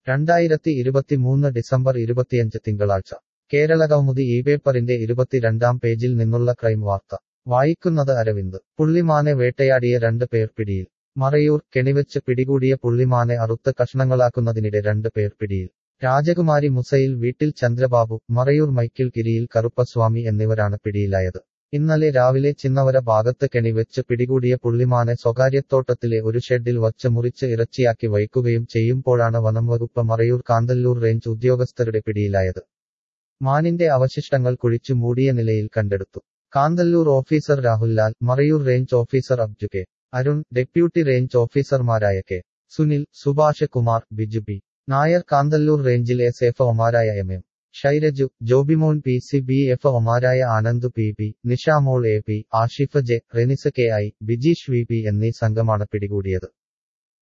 രണ്ടായിരത്തി ഇരുപത്തിമൂന്ന് ഡിസംബർ ഇരുപത്തിയഞ്ച് തിങ്കളാഴ്ച കേരള കൗമുദി ഈ പേപ്പറിന്റെ ഇരുപത്തിരണ്ടാം പേജിൽ നിന്നുള്ള ക്രൈം വാർത്ത വായിക്കുന്നത് അരവിന്ദ് പുള്ളിമാനെ വേട്ടയാടിയ രണ്ട് പേർ പിടിയിൽ മറയൂർ കെണിവെച്ച് പിടികൂടിയ പുള്ളിമാനെ അറുത്ത് കഷ്ണങ്ങളാക്കുന്നതിനിടെ രണ്ട് പേർ പിടിയിൽ രാജകുമാരി മുസയിൽ വീട്ടിൽ ചന്ദ്രബാബു മറയൂർ മൈക്കിൾ കിരിയിൽ കറുപ്പസ്വാമി എന്നിവരാണ് പിടിയിലായത് ഇന്നലെ രാവിലെ ചിന്നവര ഭാഗത്ത് കെണിവെച്ച് പിടികൂടിയ പുള്ളിമാനെ സ്വകാര്യത്തോട്ടത്തിലെ ഒരു ഷെഡിൽ വച്ച് മുറിച്ച് ഇറച്ചിയാക്കി വയ്ക്കുകയും ചെയ്യുമ്പോഴാണ് വനംവകുപ്പ് മറയൂർ കാന്തല്ലൂർ റേഞ്ച് ഉദ്യോഗസ്ഥരുടെ പിടിയിലായത് മാനിന്റെ അവശിഷ്ടങ്ങൾ കുഴിച്ചു മൂടിയ നിലയിൽ കണ്ടെടുത്തു Kanthalloor officer Rahul Lal Marayoor range officer Abju K Arun deputy range ഓഫീസർമാരായ കെ സുനിൽ സുഭാഷ് കുമാർ ബിജു പി നായർ കാന്തല്ലൂർ റേഞ്ചിൽ എസ് എഫ് ഒമാരായ M M Shairaju Jobimon P C B F ഒമാരായ Anand P P Nishamol A P Ashif J Renis K I Bijeesh V P എന്നീ സംഘമാണ് പിടികൂടിയത്